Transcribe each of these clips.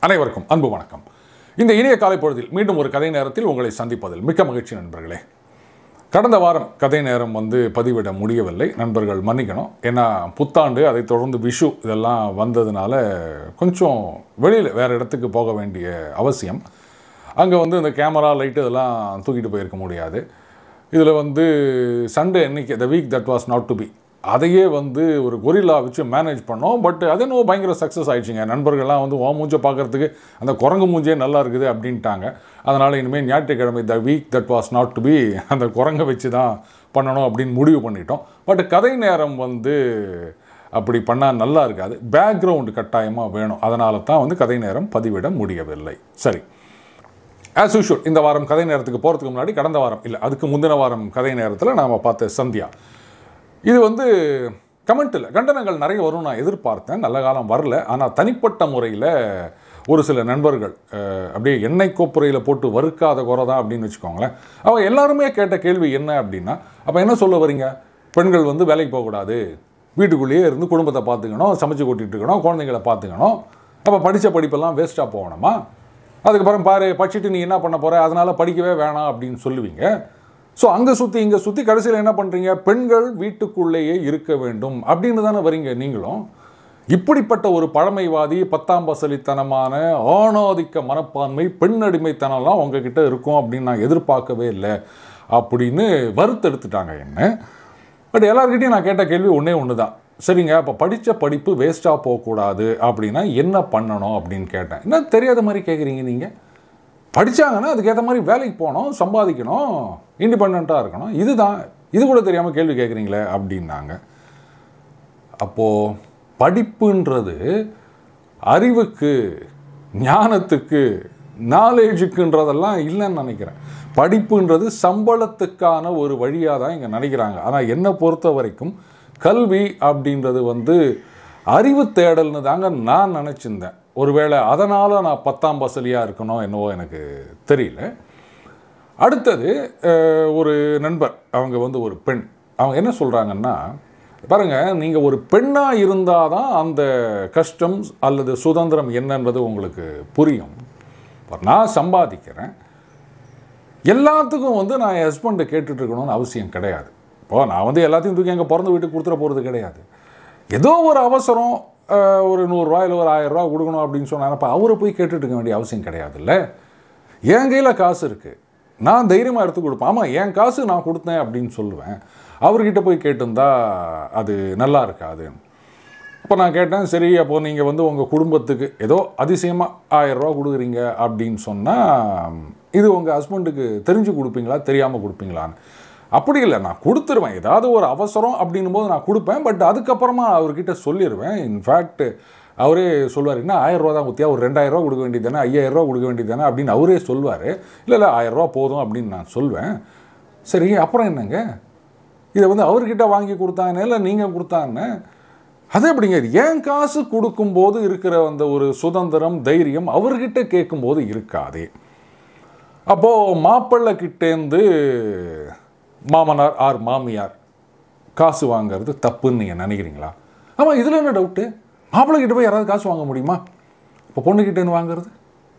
அனைவருக்கும் அன்பு வணக்கம் இந்த இனிய காலை பொழுதில் மீண்டும் ஒரு கதை நேரத்தில் உங்களை சந்திப்பதில் மிக்க மகிழ்ச்சி நண்பர்களே கடந்த வாரம் கதை நேரம் வந்து பதிவிட முடியவில்லை நண்பர்கள் மன்னிக்கணும் ஏன்னா புத்தாண்டு அதை தொடர்ந்து விஷு இதெல்லாம் வந்ததுனால கொஞ்சம் வெளியில் வேறு இடத்துக்கு போக வேண்டிய அவசியம் அங்கே வந்து இந்த கேமரா லைட்டு இதெல்லாம் தூக்கிட்டு போயிருக்க முடியாது இதில் வந்து சண்டே அன்னைக்கு the week that was not to be அதையே வந்து ஒரு கொரில்லா வச்சு மேனேஜ் பண்ணோம் பட் அது என்னவோ பயங்கர சக்ஸஸ் ஆயிடுச்சுங்க நண்பர்கள்லாம் வந்து ஓ மூஞ்சை பார்க்கறதுக்கு அந்த குரங்கு மூஞ்சே நல்லா இருக்குது அப்படின்ட்டாங்க அதனால் இனிமேல் ஞாயிற்றுக்கிழமை the week that was not to be அந்த குரங்கை வச்சு தான் பண்ணணும் அப்படின்னு முடிவு பண்ணிட்டோம் பட் கதை நேரம் வந்து அப்படி பண்ணால் நல்லா இருக்காது பேக்ரவுண்டு கட்டாயமாக வேணும் அதனால தான் வந்து கதை நேரம் பதிவிட முடியவில்லை சரி ஆஸ் யூஷுவல் இந்த வாரம் கதை நேரத்துக்கு போகிறதுக்கு முன்னாடி கடந்த வாரம் இல்லை அதுக்கு முந்தின வாரம் கதை நேரத்தில் நாம் பார்த்த சந்தியா இது வந்து கமெண்ட்டில் கண்டனங்கள் நிறைய வரும் நான் எதிர்பார்த்தேன் நல்ல காலம் வரல ஆனால் தனிப்பட்ட முறையில் ஒரு சில நண்பர்கள் அஹ், அப்படியே எண்ணெய் கோப்புரையில் போட்டு வறுக்காத குறை தான் அப்படின்னு வச்சுக்கோங்களேன் அவங்க எல்லாருமே கேட்ட கேள்வி என்ன அப்படின்னா அப்போ என்ன சொல்ல வரீங்க பெண்கள் வந்து வேலைக்கு போகக்கூடாது வீட்டுக்குள்ளேயே இருந்து குடும்பத்தை பார்த்துக்கணும் சமைச்சு கொட்டிட்டு இருக்கணும் குழந்தைங்களை பார்த்துக்கணும் அப்போ படித்த படிப்பெல்லாம் வேஸ்ட்டாக போகணுமா அதுக்கப்புறம் பாரு படிச்சுட்டு நீ என்ன பண்ண போகிற அதனால் படிக்கவே வேணாம் அப்படின்னு சொல்லுவீங்க ஸோ அங்கே சுற்றி இங்கே சுற்றி கடைசியில் என்ன பண்ணுறீங்க பெண்கள் வீட்டுக்குள்ளேயே இருக்க வேண்டும் அப்படின்னு தானே வரீங்க நீங்களும் இப்படிப்பட்ட ஒரு பழமைவாதி பத்தாம் பசலித்தனமான ஆணாதிக்க மனப்பான்மை பெண் அடிமைத்தனம்லாம் உங்ககிட்ட இருக்கும் அப்படின்னு நான் எதிர்பார்க்கவே இல்லை அப்படின்னு வறுத்தெடுத்துட்டாங்க என்ன பட் எல்லார்கிட்டையும் நான் கேட்ட கேள்வி ஒன்றே ஒன்று தான் சரிங்க அப்போ படித்த படிப்பு வேஸ்ட்டாக போகக்கூடாது அப்படின்னா என்ன பண்ணணும் அப்படின்னு கேட்டேன் என்ன தெரியாத மாதிரி கேட்குறீங்க நீங்கள் படித்தாங்கன்னா அதுக்கேற்ற மாதிரி வேலைக்கு போகணும் சம்பாதிக்கணும் இண்டிபெண்ட்டாக இருக்கணும் இதுதான் இது கூட தெரியாமல் கேள்வி கேட்குறீங்களே அப்படின்னாங்க அப்போது படிப்புன்றது அறிவுக்கு ஞானத்துக்கு நாலேஜுக்குன்றதெல்லாம் இல்லைன்னு நினைக்கிறேன் படிப்புன்றது சம்பளத்துக்கான ஒரு வழியாக தான் இங்கே நினைக்கிறாங்க ஆனால் என்னை பொறுத்த வரைக்கும் கல்வி அப்படின்றது வந்து அறிவு தேடல்னு தாங்க நான் நினச்சிருந்தேன் ஒருவேளை அதனால் நான் பத்தாம் பசலியாக இருக்கணும் என்னவோ எனக்கு தெரியல அடுத்தது அஹ், ஒரு நண்பர் அவங்க வந்து ஒரு பெண் அவங்க என்ன சொல்கிறாங்கன்னா பாருங்கள் நீங்கள் ஒரு பெண்ணாக இருந்தால் தான் அந்த கஷ்டம் அல்லது சுதந்திரம் என்னன்றது உங்களுக்கு புரியும் இப்ப நான் சம்பாதிக்கிறேன் எல்லாத்துக்கும் வந்து நான் என் ஹஸ்பண்டை கேட்டுட்டு இருக்கணும்னு அவசியம் கிடையாது இப்போ நான் வந்து எல்லாத்தையும் தூக்கி எங்கள் பிறந்த வீட்டுக்கு கொடுத்துட போகிறது கிடையாது ஏதோ ஒரு அவசரம் அஹ், ஒரு நூறுரூவா இல்லை ஒரு ஆயிரம் ரூபா கொடுக்கணும் அப்படின்னு சொன்னாங்க அப்போ அவரை போய் கேட்டுட்டு இருக்க வேண்டிய அவசியம் கிடையாதுல்ல என் கையில் காசு இருக்குது நான் தைரியமாக எடுத்து கொடுப்பேன் ஆமாம் என் காசு நான் கொடுத்தேன் அப்படின்னு சொல்லுவேன் அவர்கிட்ட போய் கேட்டிருந்தா அது நல்லா இருக்காது அப்போ நான் கேட்டேன் சரி அப்போ நீங்கள் வந்து உங்கள் குடும்பத்துக்கு ஏதோ அதிசயமாக ஆயிரம் ரூபா கொடுக்குறீங்க அப்படின்னு சொன்னால் இது உங்கள் ஹஸ்பண்டுக்கு தெரிஞ்சு கொடுப்பீங்களா தெரியாமல் கொடுப்பீங்களான்னு அப்படி இல்லை நான் கொடுத்துருவேன் ஏதாவது ஒரு அவசரம் அப்படின்னும் போது நான் கொடுப்பேன் பட் அதுக்கப்புறமா அவர்கிட்ட சொல்லிடுவேன் இன்ஃபேக்ட் அவரே சொல்லுவார் என்ன ஆயிரம் ரூபா தான் ஊற்றியா ஒரு ரெண்டாயிரம் ரூபா கொடுக்க வேண்டியது தானே ஐயாயிரம் ரூபா கொடுக்க வேண்டியது தானே அப்படின்னு அவரே சொல்வார் இல்லை இல்லை ஆயிரம் ரூபா போதும் அப்படின்னு நான் சொல்வேன் சரி அப்புறம் என்னங்க இதை வந்து அவர்கிட்ட வாங்கி கொடுத்தாங்க இல்லை நீங்கள் கொடுத்தாங்க அது எப்படிங்க இது என் காசு கொடுக்கும்போது இருக்கிற அந்த ஒரு சுதந்திரம் தைரியம் அவர்கிட்ட கேட்கும்போது இருக்காதே அப்போது மாப்பிள்ளை கிட்டேருந்து மாமனார் ஆர் மாமியார் காசு வாங்குறது தப்புன்னு நீங்கள் நினைக்கிறீங்களா ஆமாம் இதில் என்ன டவுட்டு மாப்பிள்ளை கிட்ட போய் யாராவது காசு வாங்க முடியுமா இப்போ பொண்ணுக்கிட்டேருந்து வாங்குறது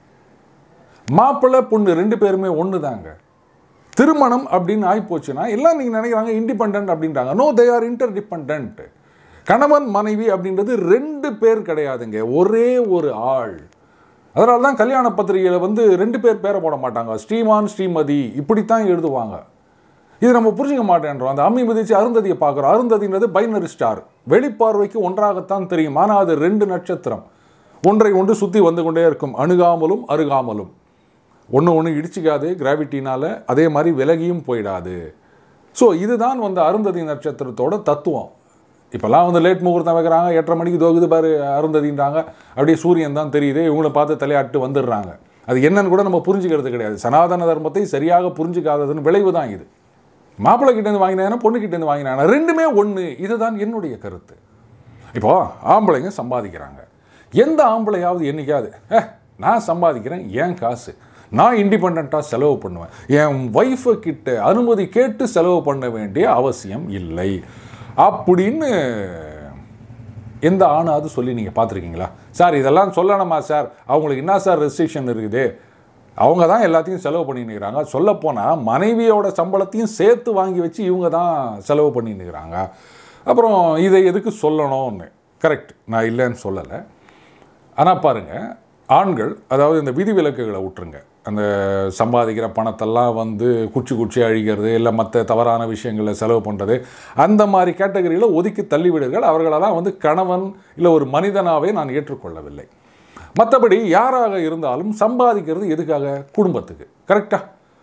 மாப்பிள்ளை பொண்ணு ரெண்டு பேருமே ஒன்று தாங்க திருமணம் அப்படின்னு ஆகிப்போச்சுன்னா எல்லாம் நீங்கள் நினைக்கிறாங்க இண்டிபெண்ட் அப்படின்றாங்க no they are interdependent கணவன் மனைவி அப்படின்றது ரெண்டு பேர் கிடையாதுங்க ஒரே ஒரு ஆள் அதனால தான் கல்யாண பத்திரிகையில் வந்து ரெண்டு பேர் பேரை போட மாட்டாங்க ஸ்ரீமான் ஸ்ரீமதி இப்படித்தான் எழுதுவாங்க இது நம்ம புரிஞ்சுக்க மாட்டேன்றோம் அந்த அம்மி மிதிச்சு அருந்ததியை பார்க்குறோம் அருந்ததின்றது பைனரி ஸ்டார் வெளிப்பார்வைக்கு ஒன்றாகத்தான் தெரியும் ஆனால் அது ரெண்டு நட்சத்திரம் ஒன்றை ஒன்று சுற்றி வந்து கொண்டே இருக்கும் அணுகாமலும் அருகாமலும் ஒன்று ஒன்று இடிச்சிக்காது கிராவிட்டினால் அதே மாதிரி விலகியும் போயிடாது ஸோ இதுதான் வந்து அருந்ததி நட்சத்திரத்தோட தத்துவம் இப்போல்லாம் வந்து லேட் முகூர்த்தம் வைக்கிறாங்க எட்டரை மணிக்கு தோகுது பாரு அருந்ததின்றாங்க அப்படியே சூரியன் தான் தெரியுது இவங்கள பார்த்து தலையாட்டு வந்துடுறாங்க அது என்னன்னு கூட நம்ம புரிஞ்சுக்கிறது கிடையாது சனாதன தர்மத்தை சரியாக புரிஞ்சுக்காததுன்னு விளைவு தான் இது மாப்பிள்ளை கிட்டேருந்து வாங்கினாங்கன்னா பொண்ணு கிட்டேருந்து வாங்கினாங்க ரெண்டுமே ஒன்று இதுதான் என்னுடைய கருத்து இப்போ ஆம்பளைங்க சம்பாதிக்கிறாங்க எந்த ஆம்பளையாவது என்னைக்காவது ஏ நான் சம்பாதிக்கிறேன் என் காசு நான் இண்டிபெண்ட்டாக செலவு பண்ணுவேன் என் ஒய்ஃபு கிட்ட அனுமதி கேட்டு செலவு பண்ண வேண்டிய அவசியம் இல்லை அப்படின்னு எந்த ஆணாவது சொல்லி நீங்கள் பார்த்துருக்கீங்களா சார் இதெல்லாம் சொல்லணுமா சார் அவங்களுக்கு என்ன சார் ரெஸ்ட்ரிக்ஷன் இருக்குது அவங்க தான் எல்லாத்தையும் செலவு பண்ணின்னுக்கிறாங்க சொல்லப்போனால் மனைவியோட சம்பளத்தையும் சேர்த்து வாங்கி வச்சு இவங்க தான் செலவு பண்ணின்னுக்கிறாங்க அப்புறம் இதை எதுக்கு சொல்லணும்னு கரெக்ட் நான் இல்லைன்னு சொல்லலை ஆனால் பாருங்கள் ஆண்கள் அதாவது இந்த விதிவிலக்குகளை விட்டுருங்க அந்த சம்பாதிக்கிற பணத்தெல்லாம் வந்து குச்சி குச்சி அழிக்கிறது இல்லை மற்ற தவறான விஷயங்களில் செலவு பண்ணுறது அந்த மாதிரி கேட்டகரியில் ஒதுக்கி தள்ளிவிடுங்கள் அவர்களெல்லாம் வந்து கணவன் இல்லை ஒரு மனிதனாகவே நான் ஏற்றுக்கொள்ளவில்லை மற்றபடி யாராக இருந்தாலும் சம்பாதிக்கிறது எதுக்காக குடும்பத்துக்கு கரெக்டாக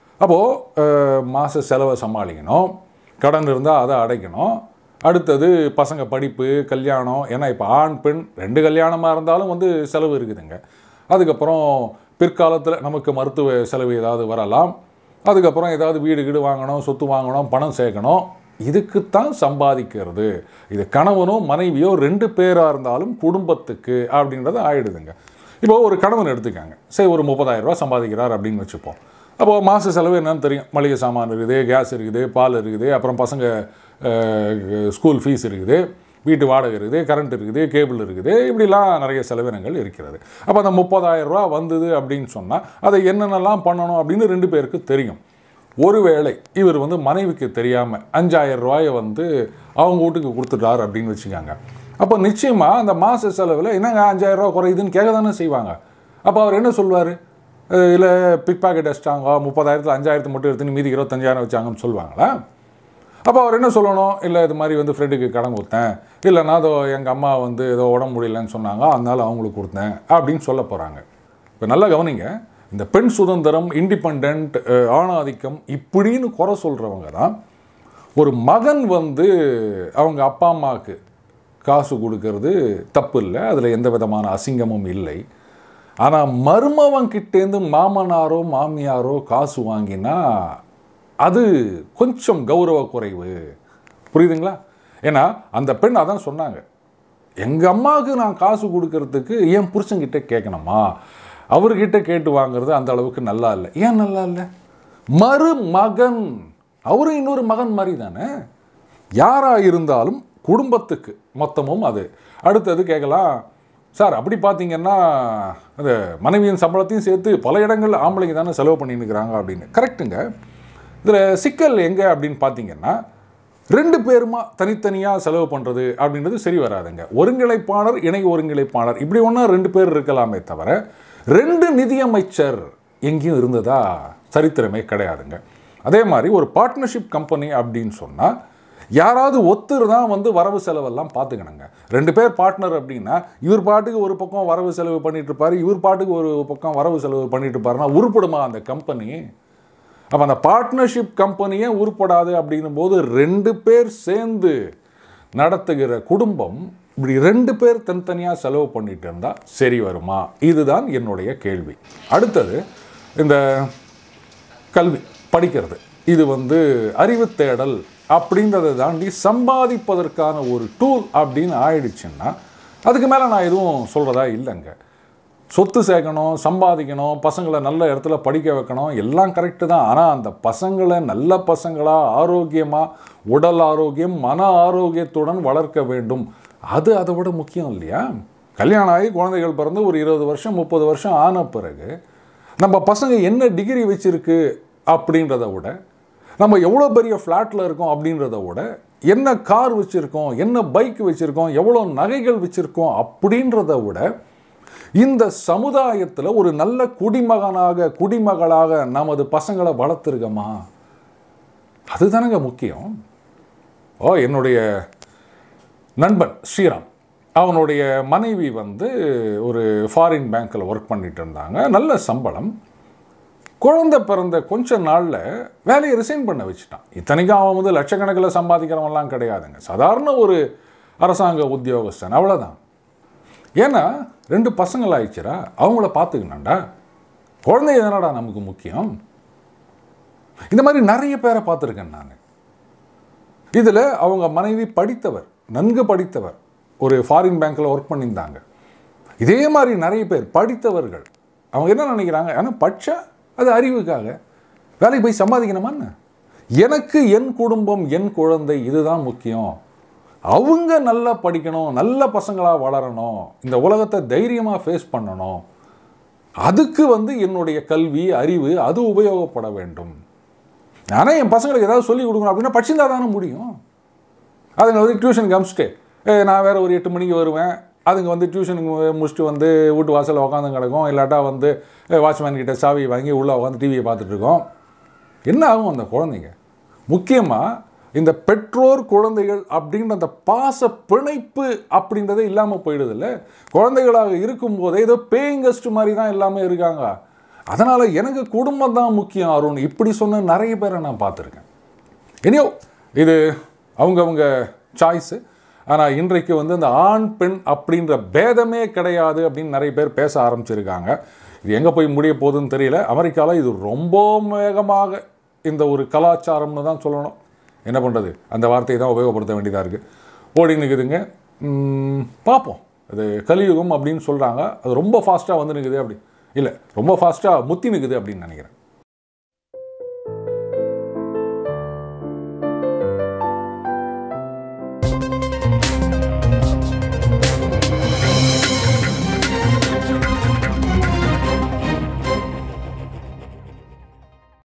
அப்போது மாத செலவை சமாளிக்கணும் கடன் இருந்தால் அதை அடைக்கணும் அடுத்தது பசங்க படிப்பு கல்யாணம் ஏன்னா இப்போ ஆண் பெண் ரெண்டு கல்யாணமாக இருந்தாலும் வந்து செலவு இருக்குதுங்க அதுக்கப்புறம் பிற்காலத்தில் நமக்கு மருத்துவ செலவு ஏதாவது வரலாம் அதுக்கப்புறம் ஏதாவது வீடு வீடு வாங்கணும் சொத்து வாங்கணும் பணம் சேர்க்கணும் இதுக்குத்தான் சம்பாதிக்கிறது இது கணவனோ மனைவியோ ரெண்டு பேராக இருந்தாலும் குடும்பத்துக்கு அப்படின்றது ஆயிடுதுங்க இப்போ ஒரு கணவன் எடுத்துக்காங்க சரி ஒரு முப்பதாயிரம் ரூபாய் சம்பாதிக்கிறார் அப்படின்னு வச்சுப்போம் அப்போது மாத செலவு என்னன்னு தெரியும் மளிகை சாமான் இருக்குது கேஸ் இருக்குது பால் இருக்குது அப்புறம் பசங்க அஹ், ஸ்கூல் ஃபீஸ் இருக்குது வீட்டு வாடகை இருக்குது கரண்ட் இருக்குது கேபிள் இருக்குது இப்படிலாம் நிறைய செலவினங்கள் இருக்கிறது அப்போ அந்த முப்பதாயிரம் ரூபா வந்தது அப்படின்னு சொன்னால் அதை என்னென்னலாம் பண்ணணும் அப்படின்னு ரெண்டு பேருக்கு தெரியும் ஒருவேளை இவர் வந்து மனைவிக்கு தெரியாமல் அஞ்சாயிரம் ரூபாயை வந்து அவங்க வீட்டுக்கு கொடுத்துட்டார் அப்படின்னு வச்சுக்காங்க அப்போ நிச்சயமாக அந்த மாத செலவில் என்னங்க அஞ்சாயிரம் ரூபா குறையுதுன்னு கேட்க தானே செய்வாங்க அப்போ அவர் என்ன சொல்வார் இல்லை பிக் பாக்கெட் அடிச்சிட்டாங்க முப்பதாயிரத்தில் அஞ்சாயிரத்து மட்டும் எடுத்துன்னு மீதி இருபத்தஞ்சாயிரம் வச்சாங்கன்னு சொல்லுவாங்களா அப்போ அவர் என்ன சொல்லணும் இல்லை இது மாதிரி வந்து ஃப்ரெண்டுக்கு கடன் கொடுத்தேன் இல்லைனா அதோ எங்கள் அம்மா வந்து ஏதோ உடம்பு முடியலன்னு சொன்னாங்க அதனால அவங்களுக்கு கொடுத்தேன் அப்படின்னு சொல்ல போகிறாங்க இப்போ நல்லா கவனிங்க இந்த பெண் சுதந்திரம் இண்டிபெண்ட் ஆணாதிக்கம் இப்படின்னு குறை சொல்கிறவங்க தான் ஒரு மகன் வந்து அவங்க அப்பா அம்மாவுக்கு காசு கொடுக்கறது தப்பு இல்லை அதில் எந்த விதமான அசிங்கமும் இல்லை ஆனால் மருமவன் கிட்டேருந்து மாமனாரோ மாமியாரோ காசு வாங்கினா அது கொஞ்சம் கௌரவ குறைவு புரியுதுங்களா ஏன்னா அந்த பெண் அதான் சொன்னாங்க எங்கள் அம்மாவுக்கு நான் காசு கொடுக்கறதுக்கு என் புருஷன்கிட்ட கேட்கணுமா அவர்கிட்ட கேட்டு வாங்குறது அந்த அளவுக்கு நல்லா இல்லை ஏன் நல்லா இல்லை மருமகன் அவரும் இன்னொரு மகன் மாதிரி தானே யாராக இருந்தாலும் குடும்பத்துக்கு மொத்தமும் அது அடுத்தது கேட்கலாம் சார் அப்படி பார்த்தீங்கன்னா அந்த மனைவியின் சம்பளத்தையும் சேர்த்து பல இடங்கள் ஆம்பளைங்க தானே செலவு பண்ணின்னுக்கிறாங்க அப்படின்னு கரெக்டுங்க இதில் சிக்கல் எங்கே அப்படின்னு பார்த்தீங்கன்னா ரெண்டு பேருமா தனித்தனியாக செலவு பண்ணுறது அப்படின்றது சரி வராதுங்க ஒருங்கிணைப்பாளர் இணை ஒருங்கிணைப்பாளர் இப்படி ஒன்றா ரெண்டு பேர் இருக்கலாமே தவிர ரெண்டு நிதியமைச்சர் எங்கேயும் இருந்ததா சரித்திரமே கிடையாதுங்க அதே மாதிரி ஒரு பார்ட்னர்ஷிப் கம்பெனி அப்படின்னு சொன்னால் யாராவது ஒருத்தர் தான் வந்து வரவு செலவெல்லாம் பார்த்துக்கணுங்க ரெண்டு பேர் பார்ட்னர் அப்படின்னா இவர் பாட்டுக்கு ஒரு பக்கம் வரவு செலவு பண்ணிட்டு இருப்பாரு இவர் பாட்டுக்கு ஒரு பக்கம் வரவு செலவு பண்ணிட்டு இருப்பாருன்னா உருப்படுமா அந்த கம்பெனி அப்போ அந்த பார்ட்னர்ஷிப் கம்பெனியே உருப்படாது அப்படின்னும் போது ரெண்டு பேர் சேர்ந்து நடத்துகிற குடும்பம் இப்படி ரெண்டு பேர் தனித்தனியாக செலவு பண்ணிட்டு இருந்தால் சரி வருமா இதுதான் என்னுடைய கேள்வி அடுத்தது இந்த கல்வி படிக்கிறது இது வந்து அறிவு தேடல் அப்படின்றத தாண்டி சம்பாதிப்பதற்கான ஒரு டூல் அப்படின்னு ஆயிடுச்சுன்னா அதுக்கு மேலே நான் எதுவும் சொல்கிறதா இல்லைங்க சொத்து சேர்க்கணும் சம்பாதிக்கணும் பசங்களை நல்ல இடத்துல படிக்க வைக்கணும் எல்லாம் கரெக்டு தான் ஆனால் அந்த பசங்களை நல்ல பசங்களாக ஆரோக்கியமாக உடல் ஆரோக்கியம் மன ஆரோக்கியத்துடன் வளர்க்க வேண்டும் அது அதை விட முக்கியம் இல்லையா கல்யாணம் ஆகி குழந்தைகள் பிறந்து ஒரு இருபது வருஷம் முப்பது வருஷம் ஆன பிறகு நம்ம பசங்க என்ன டிகிரி வச்சிருக்கு அப்படின்றத விட நம்ம எவ்வளோ பெரிய ஃப்ளாட்டில் இருக்கோம் அப்படின்றத விட என்ன கார் வச்சுருக்கோம் என்ன பைக் வச்சுருக்கோம் எவ்வளோ நகைகள் வச்சுருக்கோம் அப்படின்றத விட இந்த சமுதாயத்தில் ஒரு நல்ல குடிமகனாக குடிமகளாக நமது பசங்களை வளர்த்துருக்கோமா அதுதானங்க முக்கியம் ஓ என்னுடைய நண்பன் ஸ்ரீராம் அவனுடைய மனைவி வந்து ஒரு ஃபாரின் பேங்க்கில் ஒர்க் பண்ணிட்டு இருந்தாங்க நல்ல சம்பளம் குழந்தை பிறந்த கொஞ்ச நாளில் வேலையை ரிசைன் பண்ண வச்சுட்டான் இத்தனைக்கும் அவன் வந்து லட்சக்கணக்கில் சம்பாதிக்கிறவன்லாம் கிடையாதுங்க சாதாரண ஒரு அரசாங்க உத்தியோகஸ்தன் அவ்வளோதான் ஏன்னா ரெண்டு பசங்கள் ஆயிடுச்சுரா அவங்கள பார்த்துக்கணும்டா குழந்தை எதனடா நமக்கு முக்கியம் இந்த மாதிரி நிறைய பேரை பார்த்துருக்கேன் நான் இதில் அவங்க மனைவி படித்தவர் நன்கு படித்தவர் ஒரு ஃபாரின் பேங்க்கில் ஒர்க் பண்ணியிருந்தாங்க இதே மாதிரி நிறைய பேர் படித்தவர்கள் அவங்க என்ன நினைக்கிறாங்க ஆனால் படித்தா அது அறிவுக்காக வேலைக்கு போய் சம்பாதிக்கணுமான்னு எனக்கு என் குடும்பம் என் குழந்தை இதுதான் முக்கியம் அவங்க நல்லா படிக்கணும் நல்ல பசங்களாக வளரணும் இந்த உலகத்தை தைரியமாக ஃபேஸ் பண்ணணும் அதுக்கு வந்து என்னுடைய கல்வி அறிவு அது உபயோகப்பட வேண்டும் ஆனால் என் பசங்களுக்கு ஏதாவது சொல்லி கொடுக்கணும் அப்படின்னா படிச்சிருந்தா தானே முடியும் அதுங்க வந்து டியூஷனுக்கு அமிச்சிட்டு ஏ நான் வேறு ஒரு எட்டு மணிக்கு வருவேன் அதுங்க வந்து டியூஷனுக்கு முடிச்சுட்டு வந்து வீட்டு வாசலில் உட்காந்து கிடக்கும் இல்லாட்டா வந்து வாட்ச்மேன் கிட்ட சாவி வாங்கி உள்ளே உட்காந்து டிவியை பார்த்துட்டு இருக்கோம் என்ன ஆகும் அந்த குழந்தைங்க முக்கியமாக இந்த பெற்றோர் குழந்தைகள் அப்படின்ற அந்த பாச பிணைப்பு அப்படின்றதே இல்லாமல் போயிடுதில்ல குழந்தைகளாக இருக்கும்போதே ஏதோ பேயிங் கெஸ்ட் மாதிரி தான் இல்லாமல் இருக்காங்க அதனால் எனக்கு குடும்பம் தான் முக்கியம் அருண் இப்படி சொன்ன நிறைய பேரை நான் பார்த்துருக்கேன் இனியோ இது அவங்கவுங்க சாய்ஸு ஆனால் இன்றைக்கு வந்து இந்த ஆண் பெண் அப்படின்ற பேதமே கிடையாது அப்படின்னு நிறைய பேர் பேச ஆரம்பிச்சிருக்காங்க இது எங்கே போய் முடிய போகுதுன்னு தெரியல அமெரிக்காவில் இது ரொம்ப வேகமாக இந்த ஒரு கலாச்சாரம்னு தான் சொல்லணும் என்ன பண்ணுறது அந்த வார்த்தையை தான் உபயோகப்படுத்த வேண்டியதாக இருக்குது ஓடி நிற்குதுங்க ம், பார்ப்போம் அது கலியுகம் அப்படின்னு சொல்கிறாங்க அது ரொம்ப ஃபாஸ்ட்டாக வந்து நிற்குது அப்படி இல்லை ரொம்ப ஃபாஸ்ட்டாக முத்தி நிற்குது அப்படின்னு நினைக்கிறேன்